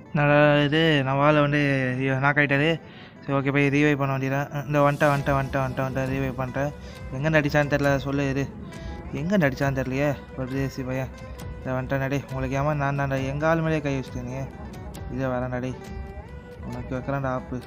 நல்லா இது நான் வாழை வந்து நாக் ஆகிட்டாரு சரி ஓகே போய் ரீவைவ் பண்ண வேண்டியதான் இந்த வந்துட்டேன் வந்துட்டேன் வந்துட்டேன் வந்துட்டேன் வந்துட்டேன் ரீவைவ் பண்ணிட்டேன் எங்கே நடிச்சான்னு தெரில சொல்லு இது எங்கே நடிச்சான்னு தெரியலையே ஒரு தேசி பையன் இதை வந்துட்டேன் நடி உங்களுக்கு ஏமா நான் தான்டா எங்கள் ஆள் மேலேயே கை வச்சுட்டேன் நீ இதை வரேன் நடி உனக்கு வைக்கிறேன்டா ஆப்பு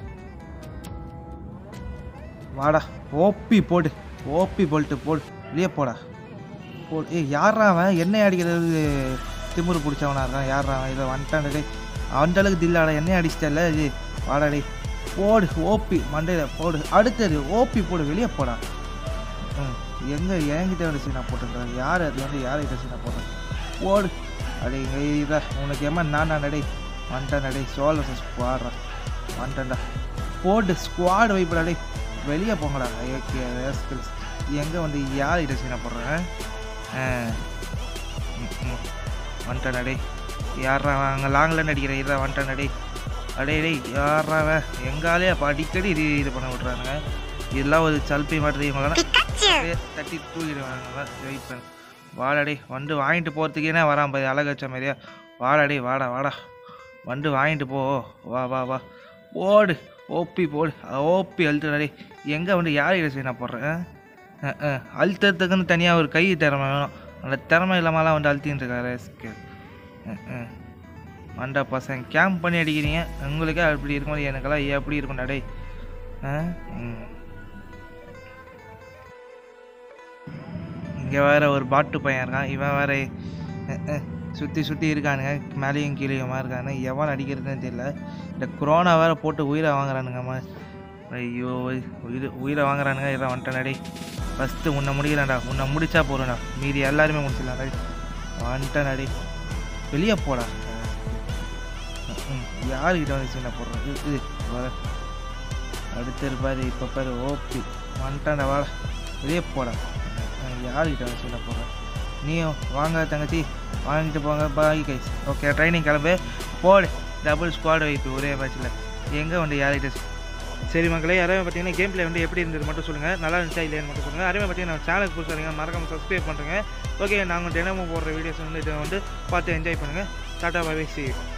வாடா ஓப்பி போடு ஓப்பி போல்ட்டு போடு வெளியே போடா போடு ஏய் யாரா அவன் என்னை அடிக்கிறது திமுரு பிடிச்சவனா இருக்கான் யாரா அவன் இதை வந்துட்டான் டேய் அந்த அளவுக்கு தில்லாடா என்னைய அடிச்சிட்டல இது வாடா டேய் போடு ஓப்பி மண்டையில் போடு அடுத்தது ஓப்பி போடு வெளியே போடா ம் எங்கே என்கிட்ட வந்து சீனா போட்டுருக்காங்க யார் அது வந்து யார்கிட்ட சீனா போட்டேன் போடு அடே இங்கே இதா உனக்கு ஏமா நான் நடை வந்துட்டேன் நடை சோழ ஸ்குவாட்ரா வந்துட்டேன்டா போடு ஸ்குவாட் வைப்படா டேய் வெளியே போங்கடா ஓகே ஸ்கில்ஸ் எங்கே வந்து யார்கிட்ட சீனா போடுறேன் ஆ ம், ம். வந்துட்டேன் அடே யாரா அங்கே லாங்கில் அடிக்கிற இதான் வந்துட்டேன் அடே அடே டேய் யாரா அவன் எங்காலே அப்போ அடிக்கடி இது இது பண்ண விட்றானுங்க இதெல்லாம் ஒரு சல்பி மாதிரி இவங்களாம் அப்படியே தட்டி தூக்கிடுவாங்க வெயிட் பண்ணு வாடாடே வந்து வாங்கிட்டு போகிறதுக்கேனே வரான் பாரு அழகு வச்ச மாதிரியா வாடாடே வாடா வாடா வந்து வாங்கிட்டு போ வா வா வா போடு ஓப்பி போடு ஓப்பி அழுத்துடாடே எங்கே வந்து யார் இதை நான் போடுறேன் அழுத்தத்துக்குன்னு தனியாக ஒரு கை திறமை வேணும் அந்த திறமை இல்லாமலாம் வந்து அழுத்தின்னு இருக்காரு மண்டா பசங்க கேம்ப் பண்ணி அடிக்கிறீங்க உங்களுக்கே அப்படி இருக்கும்போது எனக்கெல்லாம் எப்படி இருக்கும்டா டேய் ஆ ம் இங்கே வேற ஒரு பாட்டு பையன் இருக்கான் இவன் வேற சுற்றி சுற்றி இருக்கானுங்க மேலேயும் கீழேயுமா இருக்கானு எவன் அடிக்கிறதுன்னு தெரியல இந்த கொரோனா வேற போட்டு உயிரை வாங்குறானுங்கம்மா ஐயோ உயிர் உயிரை வாங்குறானுங்க இதை வந்துட்டேன்டா ஃபஸ்ட்டு உன்னை முடிக்கிறேன்டா உன்னை முடிச்சா போகிறேன்டா மீதி எல்லாருமே முடிச்சிடலாம்டா வந்துட்டேன்டா வெளியே போடா ம் யாருக்கிட்ட வந்து சின்ன போடுறோம் இது இது வர அடுத்து இருப்பாரு இப்போ பாரு ஓப்பி வந்துட்டான்டா வாடா வெளியே போடா யாருக்கிட்ட வந்து சின்ன போடுறேன் நீயும் வாங்க தங்கச்சி வாங்கிட்டு போங்க பாய் கைஸ் ஓகே ட்ரைனிங் கிளம்பு போடு டபுள் ஸ்குவாட் வைப்பு ஒரே மேட்ச்சில் எங்கே வந்து யார்கிட்ட சரி மக்களே யாராவது பார்த்தீங்கன்னா கேம் பிளே வந்து எப்படி இருந்தது மட்டும் சொல்லுங்கள் நல்லா இருந்துச்சா இல்லையான்னு மட்டும் சொல்லுங்கள் அதே மாதிரி பார்த்தீங்கன்னா நம்ம சேனலுக்கு புதுசாக மறக்காம சப்ஸ்கிரைப் பண்ணுறேங்க ஓகே நாங்கள் தினமும் போடுற வீடியோஸ் வந்து இதை வந்து பார்த்து என்ஜாய் பண்ணுங்கள் டாட்டா பை சி